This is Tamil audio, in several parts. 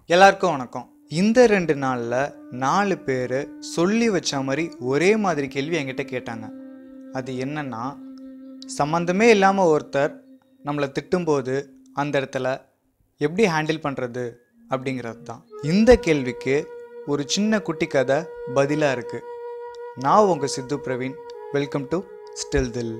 எல்லாருக்கும் வணக்கம் இந்த ரெண்டு நாளில் நாலு பேர் சொல்லி வச்ச மாதிரி ஒரே மாதிரி கேள்வி என்கிட்ட கேட்டாங்க அது என்னன்னா சம்மந்தமே இல்லாமல் ஒருத்தர் நம்மளை திட்டும்போது அந்த இடத்துல எப்படி ஹேண்டில் பண்ணுறது அப்படிங்கிறது தான் இந்த கேள்விக்கு ஒரு சின்ன குட்டி கதை பதிலாக இருக்குது நான் உங்கள் சித்து பிரவீன் வெல்கம் டு ஸ்டில் தில்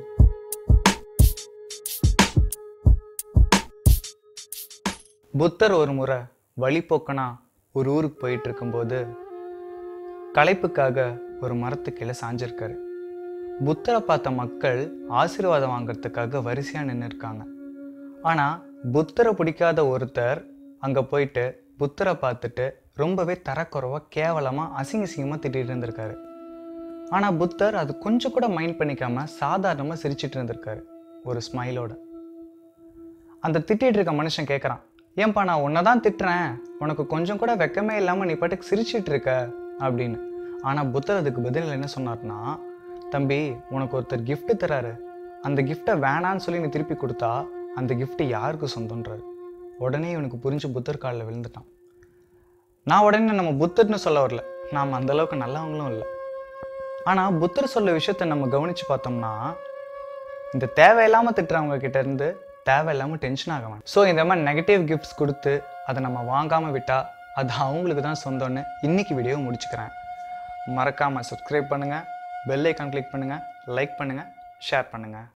புத்தர் ஒரு முறை வழிபோக்கனா ஒரு ஊருக்கு போயிட்டு இருக்கும்போது களைப்புக்காக ஒரு மரத்து கீழே சாஞ்சிருக்காரு புத்தரை பார்த்த மக்கள் ஆசீர்வாதம் வாங்குறதுக்காக வரிசையா நின்று இருக்காங்க ஆனா புத்தரை பிடிக்காத ஒருத்தர் அங்க போயிட்டு புத்தரை பார்த்துட்டு ரொம்பவே தரக்குறைவா கேவலமா அசிங்க அசிங்கமா திட்டிட்டு இருந்திருக்காரு ஆனா புத்தர் அது கொஞ்சம் கூட மைண்ட் பண்ணிக்காம சாதாரணமா சிரிச்சிட்டு இருந்திருக்காரு ஒரு ஸ்மைலோட அந்த திட்டிட்டு இருக்க மனுஷன் கேட்குறான் ஏன்பா நான் உன்னை தான் திட்டுறேன் உனக்கு கொஞ்சம் கூட வெக்கமே இல்லாமல் நீ பாட்டுக்கு சிரிச்சிட்டு இருக்க அப்படின்னு ஆனால் புத்தர் அதுக்கு பதில் என்ன சொன்னார்னா தம்பி உனக்கு ஒருத்தர் gift தராரு அந்த கிஃப்ட்டை வேணான்னு சொல்லி நீ திருப்பி கொடுத்தா அந்த gift யாருக்கு சொந்தன்றாரு உடனே இவனுக்கு புரிஞ்சு புத்தர் காலில் விழுந்துட்டான் நான் உடனே நம்ம புத்தர்னு சொல்ல வரல நாம் அந்த அளவுக்கு நல்லவங்களும் இல்லை ஆனால் புத்தர் சொல்ல விஷயத்த நம்ம கவனித்து பார்த்தோம்னா இந்த தேவையில்லாமல் திட்டுறவங்க கிட்ட இருந்து தேவையில்லாமல் டென்ஷன் ஆக வேண்டாம் ஸோ இந்த மாதிரி நெகட்டிவ் கிஃப்ட்ஸ் கொடுத்து அதை நம்ம வாங்காமல் விட்டால் அது அவங்களுக்கு தான் சொந்தம்னு இன்னைக்கு வீடியோ முடிச்சுக்கிறேன் மறக்காமல் சப்ஸ்கிரைப் பண்ணுங்கள் பெல் ஐக்கான் கிளிக் பண்ணுங்கள் லைக் பண்ணுங்கள் ஷேர் பண்ணுங்கள்